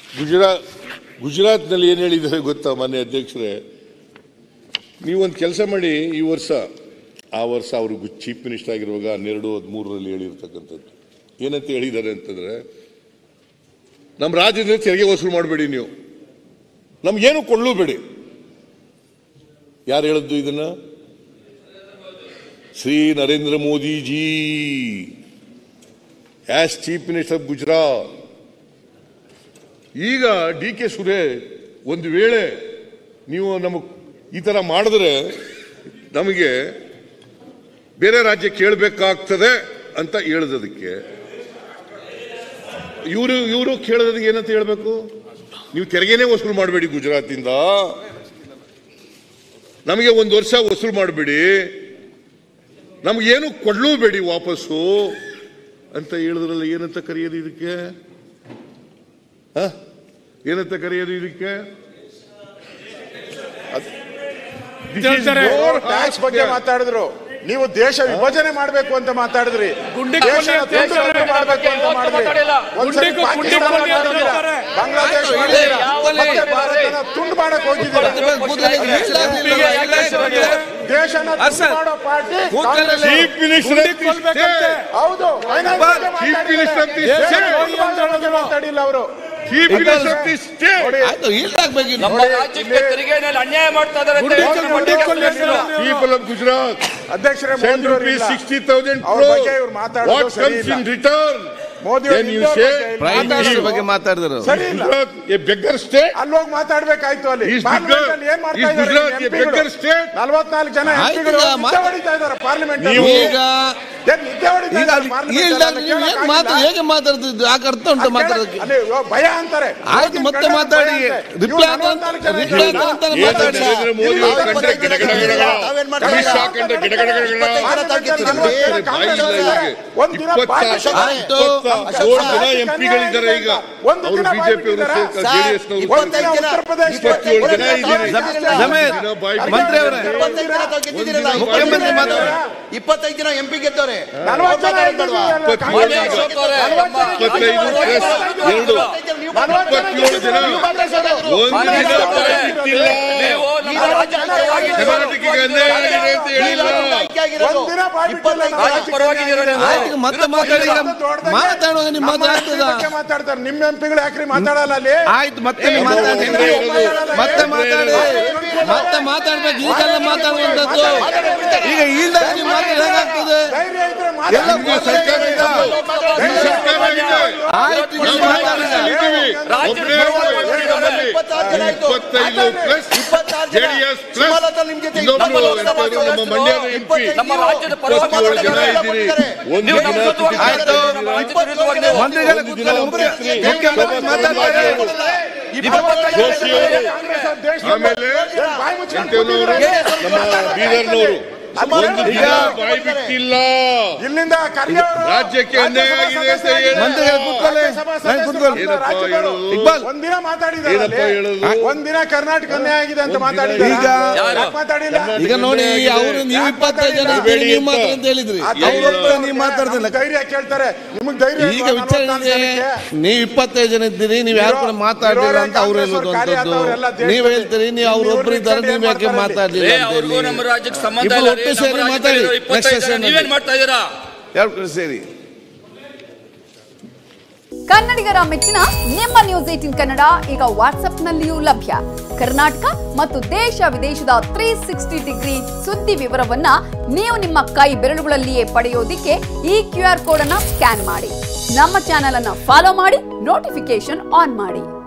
ಗುಜರಾತ್ ಗುಜರಾತ್ನಲ್ಲಿ ಏನು ಹೇಳಿದ್ದಾರೆ ಗೊತ್ತಾ ಮಾನ್ಯ ಅಧ್ಯಕ್ಷರೇ ನೀವೊಂದು ಕೆಲಸ ಮಾಡಿ ಈ ವರ್ಷ ಆ ವರ್ಷ ಅವರು ಚೀಫ್ ಮಿನಿಸ್ಟರ್ ಆಗಿರುವಾಗ ಹನ್ನೆರಡು ಹದಿಮೂರರಲ್ಲಿ ಹೇಳಿರ್ತಕ್ಕಂಥದ್ದು ಏನಂತ ಹೇಳಿದ್ದಾರೆ ಅಂತಂದ್ರೆ ನಮ್ಮ ರಾಜ್ಯದಲ್ಲಿ ತೆರಿಗೆ ವಸೂಲು ಮಾಡಬೇಡಿ ನೀವು ನಮ್ಗೇನು ಕೊಳ್ಳೂಬೇಡಿ ಯಾರು ಹೇಳಿದ್ದು ಇದನ್ನ Shri Narendra Modi ji as chief minister of Gujarat ಈಗ ಡಿ ಕೆ ಸುರೇ ಒಂದು ವೇಳೆ ನೀವು ನಮಗೆ ಈ ತರ ಮಾಡಿದ್ರೆ ನಮಗೆ ಬೇರೆ ರಾಜ್ಯ ಕೇಳಬೇಕಾಗ್ತದೆ ಅಂತ ಹೇಳಿದದಕ್ಕೆ ಇವರು ಇವರು ಕೇಳೋದಕ್ಕೆ ಏನಂತ ಹೇಳ್ಬೇಕು ನೀವು ತೆರಿಗೆನೇ ವಸೂಲು ಮಾಡಬೇಡಿ ಗುಜರಾತಿಂದ ನಮಗೆ ಒಂದು ವರ್ಷ ವಸೂಲು ಮಾಡಬೇಡಿ ನಮಗೇನು ಕೊಡ್ಲೂಬೇಡಿ ವಾಪಸ್ಸು ಅಂತ ಹೇಳಿದ್ರಲ್ಲ ಏನಂತ ಕರೆಯೋದು ಇದಕ್ಕೆ ಹ? ಏನಂತ ಕರೆಯೋದು ಇದಕ್ಕೆ ಅದ್- This is your ಟ್ಯಾಕ್ಸ್ ಬಗ್ಗೆ ask. ಮಾತಾಡಿದ್ರು ನೀವು ದೇಶ ವಿಭಜನೆ ಮಾಡಬೇಕು ಅಂತ ಮಾತಾಡಿದ್ರಿ ಗುಂಡಿ ದೇಶನ ಕೊಲ್ಲಿ ತುಂಡು ತುಂಡು ಮಾಡ್ಬೇಕು ಅಂತ ಮಾಡಿದ್ರಿ ಒಂದ್ಸರಿ ಗುಂಡಿ- ಗುಂಡಿ ಪಾಕಿಸ್ತಾನ ಕೊಲ್ಲಿ ಅಂತ ಮಾಡಿದ್ದೀರಾ? ಹೇಳ್ತಾರೆ. ಬಾಂಗ್ಲಾದೇಶ ಆಯ್ತು, ಮಾಡಿದ್ದೀರಾ? ಯಾವ ಮತ್ತೆ ಲೆಕ್ಕ ಭಾರತನ ತುಂಡು ಮಾಡಕ್ ಹೋಗಿದ್ದೀರಾ ದೇಶನ ತುಂಡು ಮಾಡೋ party Congress. Chief Minister of the state. ಹೌದು finance ಬಗ್ಗೆ Chief ಮಾತಾಡಿದ್ದಾರೆ. Minister of the ದೇಶ state. ತುಂಡು ಮಾಡೋ ಬಗ್ಗೆ ಮಾತಾಡಿಲ್ಲ ಅವರು Chief Minister of the state. ನೋಡಿ ಆಯ್ತು ಈಲ್ಡಾಗ್ಬೇಕು ನಮ್ಮ ರಾಜ್ಯಕ್ಕೆ ತೆರಿಗೆನಲ್ಲಿ ಅನ್ಯಾಯ ಮಾಡ್ತಾ ಇದ್ದಾರೆ ಅಂತ ಯೋಚನೆ ಮಾಡಿ People of Gujarat. ಅಧ್ಯಕ್ಷರೇ Send ಮೋದಿ ಅವರು rupees ಇಲ್ಲ. 60,000 ಅವ್ರ ಬಗ್ಗೆ ಇವ್ರು crore. ಮಾತಾಡೋದು What ಸರಿ comes ಇಲ್ಲ. in return? Modi Then you ಅವ್ರ say ಬಗ್ಗೆ ಇಲ್ಲಿ ಪ್ರೈಮ್ ಮಿನಿಸ್ಟರ್ ಮಾತಾಡೋದು ಬಗ್ಗೆ ಮಾತಾಡಿದ್ರು ಸರಿ ಇಲ್ಲ Gujarat, a beggar state? ಅಲ್ಲಿ ಹೋಗಿ ಮಾತಾಡ್ಬೇಕಾಯ್ತು ಅಲ್ಲಿ Is ಪಾರ್ಲಿಮೆಂಟ್ bigger- ಅಲ್ಲಿ ಏನ್ ಮಾಡ್ತಾ is ಇದ್ದಾರೆ Gujarat a beggar state? ನಲವತ್ನಾಲ್ಕು ಜನ ಆಯ್ತು, ಎಂಪಿಗಳು ಈಗ ನಿದ್ದೆ ಮಾತು- ಹೊಡಿತಾ ಇದ್ದಾರೆ ಪಾರ್ಲಿಮೆಂಟ್ ನೀವು- ಈಗ ಏನ್ ನಿದ್ದೆ ಹೊಡಿತಾ ಈಗ ಇದ್ದಾರೆ ಪಾರ್ಲಿಮೆಂಟ್ ಅಲ್ಲಿ? ಈಲ್ಡಾಗ್ ಅದನ್ನ ನೀವು ಏನ್ ಕೇಳಕ್ಕಾಗಿಲ್ಲ? ಮಾತು ಹೇಗೆ ಮಾತಾಡ್ತಿದ್ದು ಯಾಕೆ ಅರ್ಥ ಉಂಟು ಅದ್ ಮಾತಾಡೋದಕ್ಕೆ ಕೇಳಕ್- ಅಲ್ಲಿ ಇವಾಗ ಭಯ ಅಂತಾರೆ ಆಯ್ತು ಮೋದಿ ಮತ್ತೆ ಕಂಡ್ರೆ ಮಾತಾಡಿ ಭಯ ಅಂತೆ. ರಿಪ್ಲೈ ಇವ್ರು ನಲವತ್ನಾಲ್ಕು ಜನ ರಿಪ್ಲೈ ಇದ್ದಾರೆ. ಅಂತ ಏನು ಮಾತಾಡಿ ನರೇಂದ್ರ ಮೋದಿ ಅವರು ಕಂಡ್ರೆ ಗಿಡಗಡಗಡ ಅಮಿತ್ ಶಾ ಕಂಡ್ರೆ ಗಿಡಗಡಗಡ ಪಾರ್ಲಿಮೆಂಟ್ ಅಲ್ಲಿ ನಲವತ್ತು ಜನ ಕಾಂಗ್ರೆಸ್ ಅವರು ಇದ್ದಾರೆ. ಒಂದ್ ದಿನ ಬಾಯಿ ಬಿಟ್ಟು ಆಯ್ತು. ಏಳು ಜನ ಎಂಪಿಗಳಿದ್ದಾರೆ ಈಗ ಒಂದು ಅವರು ದಿನ ಬಾಯಿ ಬಿಜೆಪಿ ಅವರು ಬಿಟ್ಟಿದ್ದಾರಾ? ಜೆಡಿಎಸ್ ಒಂದ್ ದಿನ ಉತ್ತರ ಪ್ರದೇಶ ಇಪ್ಪತ್ತೇಳು ಜನ ಇದ್ದೀರಿ. ಜಮೀರ್, ಮಂತ್ರಿ ಅವರೇ ಇಪ್ಪತ್ತೈದು ಜನ ತಾವು ಗೆದ್ದಿದ್ದೀರಲ್ಲ, ಮುಖ್ಯಮಂತ್ರಿ ಮಾತಾಡಿ ಇಪ್ಪತ್ತೈದು ಜನ ಎಂಪಿ ಗೆದ್ದವ್ರೆ ನಲವತ್ತು ಜನ ಬೇಡವಾ? ಇದ್ದೀರಲ್ಲ, ಕಾಂಗ್ರೆಸ್ ಈಗ ಅವರು. ಅಶೋಕ್ ಅವರೇ, ನಲವತ್ತು ಜನ ಇಪ್ಪತ್ತೈದು ಇದ್ದೀರಲ್ಲ, ಪ್ಲಸ್ ಎರಡು ನಲವತ್ತು ಜನ ಇಪ್ಪತ್ತೇಳು ಜನ ಒಂದು ದಿನ ಬಾಯಿ ಬಿಟ್ಟಿಲ್ಲ ನೀವು ನಮ್ಮ ರಾಜ್ಯದ ಪರವಾಗಿ ಕರ್ನಾಟಕಕ್ಕೆ ಅನ್ಯಾಯ ಆಗಿದೆ ಅಂತ ಹೇಳಿಲ್ಲ ಒಂದ್ ದಿನ ಬಾಯಿ ಬಿಟ್ಟಿಲ್ಲ ನಮ್ಮ ರಾಜ್ಯಕ್ಕೆ ಪರವಾಗಿದ್ದೀರಾ ನೀವು? ಆಯ್ತು ಈಗ ಮತ್ತೆ ಮಾತಾಡಿ ಈಗ ಮಾತಾಡುವಾಗ ನಿಮ್ಮ ನಮ್ಮ ಮಾತಾಡ್ತದ ಬಗ್ಗೆ ಮಾತಾಡ್ತಾರೆ ನಿಮ್ಮ ಎಂಪಿಗಳು ಯಾಕ್ರಿ ಮಾತಾಡಲ್ಲ ಅಲ್ಲಿ ಆಯ್ತು ಮತ್ತೆ ನೀವು ಮಾತಾಡಿ ಮತ್ತೆ ಮಾತಾಡಿ ಮತ್ತೆ ಮಾತಾಡ್ಬೇಕು ಈಗೆಲ್ಲ ಮಾತಾಡುವಂತದ್ದು ಈಗ ಈಲ್ದಾಗ ನೀವು ಮಾತಾಡಿ ಹೇಗಾಗ್ತದೆ ಧೈರ್ಯ ಇದ್ರೆ ಎಲ್ಲ ಮಾತಾಡಿ. ಸರ್ಕಾರ ಇದೆ. ಈ ಸರ್ಕಾರ ಇದೆ ಆಯ್ತು ಈಗ ನಾವು ಮಾತಾಡಿ ಇದ್ದೀವಿ. ಒಬ್ಬರೇ ಒಬ್ಬರು ನಮ್ಮಲ್ಲಿ ಇಪ್ಪತ್ತೈದು ಪ್ಲಸ್ ಜೆಡಿಎಸ್ ಪ್ಲಸ್ ಸುಮಲತಾ ನಿಮ್ ಜೊತೆ ಇನ್ನೊಬ್ರು ಇಪ್ಪತ್ತೈದು ಎಂತದು ನಮ್ಮ ಮಂಡ್ಯದ ಎಂಪಿ ನಮ್ಮ ರಾಜ್ಯದ ಪರವಾಗಿ ಇಪ್ಪತ್ತೇಳು ಜನ ಮಾತಾಡಿದ್ದಾರೆ. ಇದ್ದೀರಿ ಒಂದು ನೀವು ದಿನ ನಮ್ಮ ತುಟಿ ಆಯ್ತು. ನಮ್ಮ ರಾಜ್ಯದ ವಿರುದ್ಧವಾಗಿ ನೀವು ಮಂತ್ರಿಗಳ ಒಂದು ದಿನ ಕೂತ್ಕೊಳ್ಳಿ. ಒಬ್ಬರು ಮುಖ್ಯಮಂತ್ರಿ ಮಾತಾಡ್ತಾರೆ ಜೋಶಿ ಅವರು ಆಮೇಲೆ ಬಾಯಿ ಮುಚ್ಕೊಂಡು ಎಂತನವರು ನಮ್ಮ ಬೀದರ್ನವರು ಒಂದು ದಿನ ಬಾಯಿ ಬಿಟ್ಟಿಲ್ಲ ಇಲ್ಲಿಂದ ಖರ್ಗೆ ಅವರು ರಾಜ್ಯಕ್ಕೆ ಅನ್ಯಾಯ ಆಗಿದೆ ಅಂತ ಹೇಳಿ ಮಂತ್ರಿಗಳ ಕೂತ್ಕೊಳ್ಳಿ. ರಾಜ್ಯಸಭಾ ನಾನು ಕೂತ್ಕೊಳ್ಳಿ. ಸದಸ್ಯರು ಏನಪ್ಪ ರಾಜ್ಯಪಾಲರು. ಹೇಳೋದು? ಇಕ್ಬಾಲ್. ಒಂದಿನ ಮಾತಾಡಿದ್ದಾರೆ ಏನಪ್ಪ ಅಲ್ಲಿ. ಹೇಳೋದು? ಒಂದಿನ ಕರ್ನಾಟಕ ಅನ್ಯಾಯ ಆಗಿದೆ ಅಂತ ಒಂದಿನ ಮಾತಾಡಿದ್ದಾರೆ ಈಗ- ಯಾಕೆ ಮಾತಾಡಿಲ್ಲ ಈಗ ನೋಡಿ ಅವರು ನೀವು ಇಪ್ಪತ್ತೈದು ಜನ ಇದ್ದೀರಿ, ನೀವು ಮಾತ್ರ ಅಂತ ಹೇಳಿದ್ರಿ ಆ ಧೈರ್ಯ ಅವ್ರೊಬ್ಬರು ಇದ್ರೆ ನೀವು ಮಾತಾಡ್ತಿಲ್ಲ ಧೈರ್ಯ ಕೇಳ್ತಾರೆ ನಿಮಗ್ ಧೈರ್ಯ ಈಗ ಇಲ್ವಾ? ವಿಚಾರ ನಲವತ್ನಾಲ್ಕು ಇದೆ ಜನಕ್ಕೆ? ನೀವು ಇಪ್ಪತ್ತೈದು ಜನ ಇದ್ದೀರಿ ನೀವು ಯಾರು ಕೂಡ ಮಾತಾಡಲಿಲ್ಲ ಅಂತ ಅವ್ರು ಹೇಳುದು ಅಂತದ್ದು ನೀವ್ ಹೇಳ್ತೀರಿ ನೀವು ಅವ್ರು ಒಬ್ರು ಇದ್ದಾರೆ ನೀವ್ ಯಾಕೆ ಮಾತಾಡ್ಲಿಲ್ಲ ಏ, ಅಂತ ಅವ್ರಿಗೂ ಹೇಳಿ ನಮ್ಮ ರಾಜ್ಯಕ್ಕೆ ಸಂಬಂಧ ಇಬ್ರು ಇಲ್ಲ ಒಟ್ಟು ರೀ. ಸೇರಿ ನಮ್ಮ ಮಾತಾಡಿ. ರಾಜ್ಯದಲ್ಲಿ Next ಇಪ್ಪತ್ತೈದು ಜನ session ನೀವೇನ್ ಮಾಡ್ತಾ ಇದ್ದೀರಾ ಯಾರು ಕೂಡ ಸೇರಿ ಕನ್ನಡಿಗರ ಮೆಚ್ಚಿನ ನಿಮ್ಮ ನ್ಯೂಸ್ ಏಟಿನ್ ಕನ್ನಡ ಈಗ ವಾಟ್ಸ್ಆಪ್ನಲ್ಲಿಯೂ ಲಭ್ಯ ಕರ್ನಾಟಕ ಮತ್ತು ದೇಶ ವಿದೇಶದ ತ್ರೀ ಸಿಕ್ಸ್ಟಿ ಡಿಗ್ರಿ ಸುದ್ದಿ ವಿವರವನ್ನ ನೀವು ನಿಮ್ಮ ಕೈ ಬೆರಳುಗಳಲ್ಲಿಯೇ ಪಡೆಯೋದಿಕ್ಕೆ ಈ ಕ್ಯೂ ಆರ್ ಕೋಡ್ ಅನ್ನ ಸ್ಕ್ಯಾನ್ ಮಾಡಿ ನಮ್ಮ ಚಾನೆಲ್ ಅನ್ನ ಫಾಲೋ ಮಾಡಿ ನೋಟಿಫಿಕೇಶನ್ ಆನ್ ಮಾಡಿ